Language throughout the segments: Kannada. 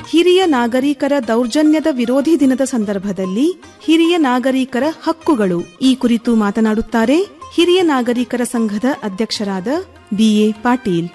ಹಿರಿಯ ನಾಗರಿಕರ ದೌರ್ಜನ್ಯದ ವಿರೋಧಿ ದಿನದ ಸಂದರ್ಭದಲ್ಲಿ ಹಿರಿಯ ನಾಗರಿಕರ ಹಕ್ಕುಗಳು ಈ ಕುರಿತು ಮಾತನಾಡುತ್ತಾರೆ ಹಿರಿಯ ನಾಗರಿಕರ ಸಂಘದ ಅಧ್ಯಕ್ಷರಾದ ಬಿಎ ಪಾಟೀಲ್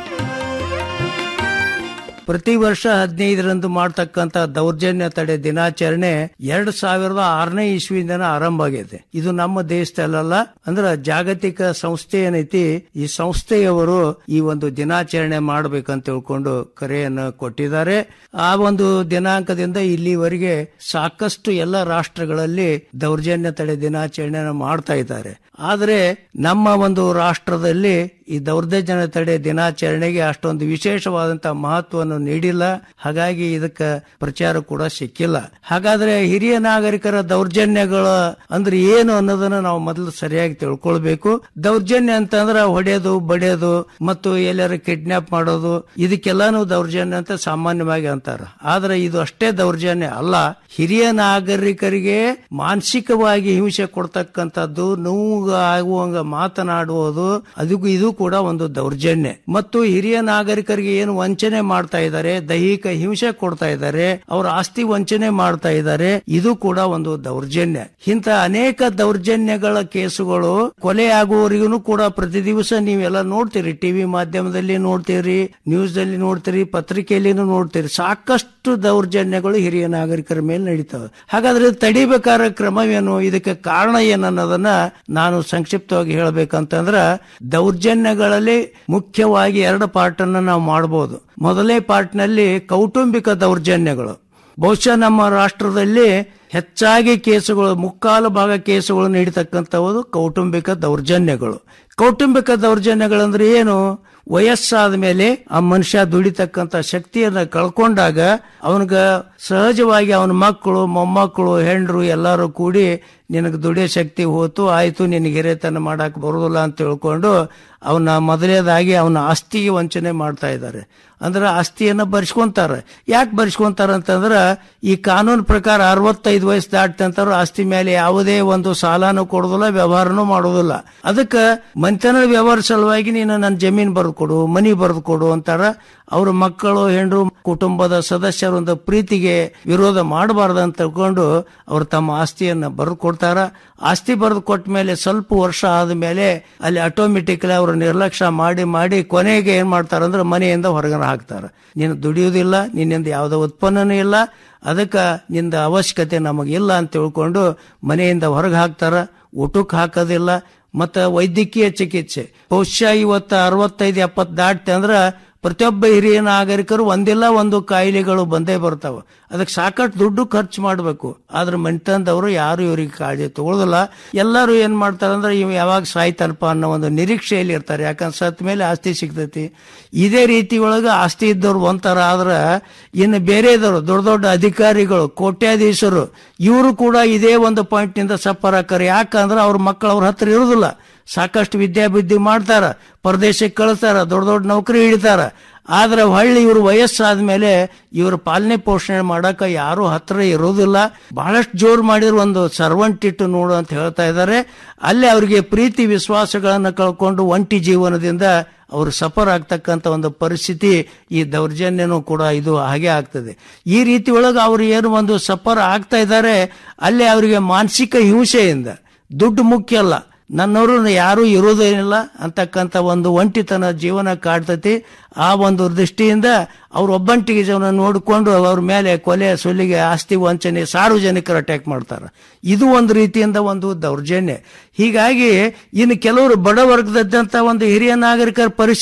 ಪ್ರತಿ ವರ್ಷ ಹದಿನೈದರಂದು ಮಾಡ್ತಕ್ಕಂತ ದೌರ್ಜನ್ಯ ತಡೆ ದಿನಾಚರಣೆ ಎರಡ್ ಸಾವಿರದ ಆರನೇ ಇಸ್ವಿಯಿಂದ ಆರಂಭ ಆಗಿದೆ ಇದು ನಮ್ಮ ದೇಶದಲ್ಲ ಅಂದ್ರ ಜಾಗತಿಕ ಸಂಸ್ಥೆ ಏನೈತಿ ಈ ಸಂಸ್ಥೆಯವರು ಈ ಒಂದು ದಿನಾಚರಣೆ ಮಾಡ್ಬೇಕಂತ ತಿಳ್ಕೊಂಡು ಕರೆಯನ್ನು ಕೊಟ್ಟಿದ್ದಾರೆ ಆ ಒಂದು ದಿನಾಂಕದಿಂದ ಇಲ್ಲಿವರೆಗೆ ಸಾಕಷ್ಟು ಎಲ್ಲ ರಾಷ್ಟ್ರಗಳಲ್ಲಿ ದೌರ್ಜನ್ಯ ತಡೆ ದಿನಾಚರಣೆ ಮಾಡ್ತಾ ಇದ್ದಾರೆ ಆದರೆ ನಮ್ಮ ಒಂದು ರಾಷ್ಟ್ರದಲ್ಲಿ ಈ ದೌರ್ಜನ್ಯ ತಡೆ ದಿನಾಚರಣೆಗೆ ಅಷ್ಟೊಂದು ವಿಶೇಷವಾದಂತಹ ಮಹತ್ವವನ್ನು ನೀಡಿಲ್ಲ ಹಾಗಾಗಿ ಇದಕ್ಕೆ ಪ್ರಚಾರ ಕೂಡ ಸಿಕ್ಕಿಲ್ಲ ಹಾಗಾದ್ರೆ ಹಿರಿಯ ನಾಗರಿಕರ ದೌರ್ಜನ್ಯಗಳ ಅಂದ್ರೆ ಏನು ಅನ್ನೋದನ್ನ ನಾವು ಮೊದಲು ಸರಿಯಾಗಿ ತಿಳ್ಕೊಳ್ಬೇಕು ದೌರ್ಜನ್ಯ ಅಂತಂದ್ರೆ ಹೊಡೆಯೋದು ಬಡಿಯೋದು ಮತ್ತು ಎಲ್ಲರ ಕಿಡ್ನಾಪ್ ಮಾಡೋದು ಇದಕ್ಕೆಲ್ಲಾನು ದೌರ್ಜನ್ಯ ಅಂತ ಸಾಮಾನ್ಯವಾಗಿ ಅಂತಾರ ಆದ್ರೆ ಇದು ಅಷ್ಟೇ ದೌರ್ಜನ್ಯ ಅಲ್ಲ ಹಿರಿಯ ನಾಗರಿಕರಿಗೆ ಮಾನಸಿಕವಾಗಿ ಹಿಂಸೆ ಕೊಡ್ತಕ್ಕಂಥದ್ದು ನೋವು ಆಗುವಂಗ ಮಾತನಾಡುವುದು ಅದಕ್ಕೂ ಇದು ಕೂಡ ಒಂದು ದೌರ್ಜನ್ಯ ಮತ್ತು ಹಿರಿಯ ನಾಗರಿಕರಿಗೆ ಏನು ವಂಚನೆ ಮಾಡ್ತಾ ಇದ್ದಾರೆ ದೈಹಿಕ ಹಿಂಸೆ ಕೊಡ್ತಾ ಇದ್ದಾರೆ ಅವರ ಆಸ್ತಿ ವಂಚನೆ ಮಾಡ್ತಾ ಇದ್ದಾರೆ ಇದು ಕೂಡ ಒಂದು ದೌರ್ಜನ್ಯ ಇಂಥ ಅನೇಕ ದೌರ್ಜನ್ಯಗಳ ಕೇಸುಗಳು ಕೊಲೆ ಆಗುವವರಿಗೂ ಕೂಡ ಪ್ರತಿ ದಿವಸ ನೀವೆಲ್ಲ ನೋಡ್ತೀರಿ ಟಿವಿ ಮಾಧ್ಯಮದಲ್ಲಿ ನೋಡ್ತೀರಿ ನ್ಯೂಸ್ ಅಲ್ಲಿ ನೋಡ್ತೀರಿ ಪತ್ರಿಕೆಯಲ್ಲಿನೂ ನೋಡ್ತೀರಿ ಸಾಕಷ್ಟು ದೌರ್ಜನ್ಯಗಳು ಹಿರಿಯ ನಾಗರಿಕರ ಮೇಲೆ ನಡೀತವೆ ಹಾಗಾದ್ರೆ ತಡಿಬೇಕಾದ ಕ್ರಮವೇನು ಇದಕ್ಕೆ ಕಾರಣ ಏನನ್ನೋದನ್ನ ನಾನು ಸಂಕ್ಷಿಪ್ತವಾಗಿ ಹೇಳಬೇಕಂತಂದ್ರ ದೌರ್ಜನ್ಯಗಳಲ್ಲಿ ಮುಖ್ಯವಾಗಿ ಎರಡು ಪಾರ್ಟ್ ಅನ್ನ ನಾವು ಮಾಡಬಹುದು ಮೊದಲನೇ ಪಾರ್ಟ್ ನಲ್ಲಿ ಕೌಟುಂಬಿಕ ದೌರ್ಜನ್ಯಗಳು ಬಹುಶಃ ನಮ್ಮ ರಾಷ್ಟ್ರದಲ್ಲಿ ಹೆಚ್ಚಾಗಿ ಕೇಸುಗಳು ಮುಕ್ಕಾಲು ಭಾಗ ಕೇಸುಗಳು ನೀಡತಕ್ಕಂಥವು ಕೌಟುಂಬಿಕ ದೌರ್ಜನ್ಯಗಳು ಕೌಟುಂಬಿಕ ದೌರ್ಜನ್ಯಗಳಂದ್ರೆ ಏನು ವಯಸ್ಸಾದ ಮೇಲೆ ಆ ಮನುಷ್ಯ ದುಡಿತಕ್ಕಂತ ಶಕ್ತಿಯನ್ನ ಕಳ್ಕೊಂಡಾಗ ಅವನಿಗ ಸಹಜವಾಗಿ ಅವನ ಮಕ್ಕಳು ಮೊಮ್ಮಕ್ಕಳು ಹೆಂಡ್ರು ಎಲ್ಲರೂ ಕೂಡಿ ನಿನಗೆ ದುಡಿಯೋ ಶಕ್ತಿ ಹೋತು ಆಯ್ತು ನಿನಗೆ ಹಿರೇತನ ಮಾಡಕ್ ಬರೋದಿಲ್ಲ ಅಂತ ತಿಳ್ಕೊಂಡು ಅವನ ಮೊದಲೇದಾಗಿ ಅವನ ಆಸ್ತಿಗೆ ವಂಚನೆ ಮಾಡ್ತಾ ಇದ್ದಾರೆ ಅಂದ್ರೆ ಆಸ್ತಿಯನ್ನ ಬರ್ಸ್ಕೊಂತಾರೆ ಯಾಕೆ ಬರ್ಸ್ಕೊಂತಾರ ಅಂತಂದ್ರ ಈ ಕಾನೂನು ಪ್ರಕಾರ ಅರವತ್ತೈದು ವಯಸ್ಸು ದಾಟ್ತಂತಾರ ಆಸ್ತಿ ಮೇಲೆ ಯಾವುದೇ ಒಂದು ಸಾಲನೂ ಕೊಡೋದಿಲ್ಲ ವ್ಯವಹಾರನೂ ಮಾಡೋದಿಲ್ಲ ಅದಕ್ಕೆ ಮನೆತನ ವ್ಯವಹಾರ ಸಲುವಾಗಿ ನೀನು ನನ್ನ ಜಮೀನ್ ಬರೆದು ಕೊಡು ಮನಿ ಬರೆದು ಕೊಡು ಅಂತಾರ ಅವ್ರ ಮಕ್ಕಳು ಹೆಂಡ್ರು ಕುಟುಂಬದ ಸದಸ್ಯರ ಒಂದು ಪ್ರೀತಿಗೆ ವಿರೋಧ ಮಾಡಬಾರ್ದು ಅಂತ ತಿಳ್ಕೊಂಡು ಅವ್ರು ತಮ್ಮ ಆಸ್ತಿಯನ್ನ ಬರೆದು ಕೊಡ್ತಾರ ಆಸ್ತಿ ಬರೆದು ಕೊಟ್ಟ ಮೇಲೆ ಸ್ವಲ್ಪ ವರ್ಷ ಆದ್ಮೇಲೆ ಅಲ್ಲಿ ಆಟೋಮೆಟಿಕ್ಲಿ ಅವರು ನಿರ್ಲಕ್ಷ್ಯ ಮಾಡಿ ಮಾಡಿ ಕೊನೆಗೆ ಏನ್ ಮಾಡ್ತಾರಂದ್ರೆ ಮನೆಯಿಂದ ಹೊರಗಡೆ ಹಾಕ್ತಾರ ನೀನು ದುಡಿಯೋದಿಲ್ಲ ನಿನ್ನಿಂದ ಯಾವುದೋ ಉತ್ಪನ್ನನೂ ಇಲ್ಲ ಅದಕ್ಕೆ ನಿಂದ ಅವಶ್ಯಕತೆ ನಮಗಿಲ್ಲ ಅಂತ ತಿಳ್ಕೊಂಡು ಮನೆಯಿಂದ ಹೊರಗೆ ಹಾಕ್ತಾರ ಊಟಕ್ಕೆ ಹಾಕೋದಿಲ್ಲ ಮತ್ತು ವೈದ್ಯಕೀಯ ಚಿಕಿತ್ಸೆ ಬಹುಶಃ ಇವತ್ತು ಅರವತ್ತೈದು ಎಪ್ಪತ್ತು ದಾಟ್ತೆ ಅಂದ್ರೆ ಪ್ರತಿಯೊಬ್ಬ ಹಿರಿಯ ನಾಗರಿಕರು ಒಂದಿಲ್ಲ ಒಂದು ಕಾಯಿಲೆಗಳು ಬಂದೇ ಬರ್ತಾವ ಅದಕ್ಕೆ ಸಾಕಷ್ಟು ದುಡ್ಡು ಖರ್ಚು ಮಾಡಬೇಕು ಆದ್ರೆ ಮನೆತನದವರು ಯಾರು ಇವ್ರಿಗೆ ಕಾಳಜಿ ತಗೊಳ್ಳೋದಿಲ್ಲ ಎಲ್ಲರೂ ಏನ್ ಮಾಡ್ತಾರೆ ಅಂದ್ರೆ ಇವ್ ಯಾವಾಗ ಸಾಯ್ತಾನಪ್ಪ ಅನ್ನೋ ಒಂದು ನಿರೀಕ್ಷೆಯಲ್ಲಿ ಇರ್ತಾರೆ ಯಾಕಂದ್ರೆ ಸತ್ ಮೇಲೆ ಆಸ್ತಿ ಸಿಗ್ತೈತಿ ಇದೇ ರೀತಿ ಒಳಗೆ ಆಸ್ತಿ ಇದ್ದವ್ರು ಒಂಥರ ಆದ್ರೆ ಇನ್ನು ಬೇರೆದವರು ದೊಡ್ಡ ದೊಡ್ಡ ಅಧಿಕಾರಿಗಳು ಕೋಟ್ಯಾಧೀಶರು ಇವರು ಕೂಡ ಇದೇ ಒಂದು ಪಾಯಿಂಟ್ ನಿಂದ ಸಫರ್ ಹಾಕಾರೆ ಯಾಕಂದ್ರೆ ಅವ್ರ ಮಕ್ಕಳು ಅವ್ರ ಹತ್ರ ಇರುದಿಲ್ಲ ಸಾಕಷ್ಟು ವಿದ್ಯಾಬುದ್ಧಿ ಮಾಡ್ತಾರ ಪರದೇಶಕ್ಕೆ ಕಳಿಸ್ತಾರ ದೊಡ್ಡ ದೊಡ್ಡ ನೌಕರಿ ಹಿಡಿತಾರ ಆದ್ರೆ ಹೊಳ್ಳಿ ಇವರು ವಯಸ್ಸಾದ ಮೇಲೆ ಇವ್ರ ಪಾಲನೆ ಪೋಷಣೆ ಮಾಡಕ ಯಾರು ಹತ್ರ ಇರೋದಿಲ್ಲ ಬಹಳಷ್ಟು ಜೋರು ಮಾಡಿರೋ ಒಂದು ಸರ್ವಂಟ್ ಇಟ್ಟು ನೋಡು ಅಂತ ಹೇಳ್ತಾ ಇದ್ದಾರೆ ಅಲ್ಲೇ ಅವರಿಗೆ ಪ್ರೀತಿ ವಿಶ್ವಾಸಗಳನ್ನ ಕಳ್ಕೊಂಡು ಒಂಟಿ ಜೀವನದಿಂದ ಅವರು ಸಫರ್ ಆಗ್ತಕ್ಕಂಥ ಒಂದು ಪರಿಸ್ಥಿತಿ ಈ ದೌರ್ಜನ್ಯನೂ ಕೂಡ ಇದು ಹಾಗೆ ಆಗ್ತದೆ ಈ ರೀತಿ ಒಳಗೆ ಅವ್ರು ಏನು ಒಂದು ಸಫರ್ ಆಗ್ತಾ ಇದ್ದಾರೆ ಅಲ್ಲೇ ಅವರಿಗೆ ಮಾನಸಿಕ ಹಿಂಸೆಯಿಂದ ದುಡ್ಡು ಮುಖ್ಯ ಅಲ್ಲ ನನ್ನವರು ಯಾರೂ ಇರೋದೇನಿಲ್ಲ ಅಂತಕ್ಕಂಥ ಒಂದು ಒಂಟಿತನ ಜೀವನ ಕಾಡ್ತತಿ ಆ ಒಂದು ದೃಷ್ಟಿಯಿಂದ ಅವ್ರ ಒಬ್ಬಂಟಿಗೆ ಜೀವನ ನೋಡಿಕೊಂಡು ಅವ್ರ ಮೇಲೆ ಕೊಲೆ ಸೊಲ್ಲಿಗೆ ಆಸ್ತಿ ವಂಚನೆ ಸಾರ್ವಜನಿಕರು ಅಟ್ಯಾಕ್ ಮಾಡ್ತಾರೆ ಇದು ಒಂದು ರೀತಿಯಿಂದ ಒಂದು ದೌರ್ಜನ್ಯ ಹೀಗಾಗಿ ಇನ್ನು ಕೆಲವರು ಬಡ ವರ್ಗದಂತ ಒಂದು ಹಿರಿಯ ನಾಗರಿಕರ ಪರಿಸ್ಥಿತಿ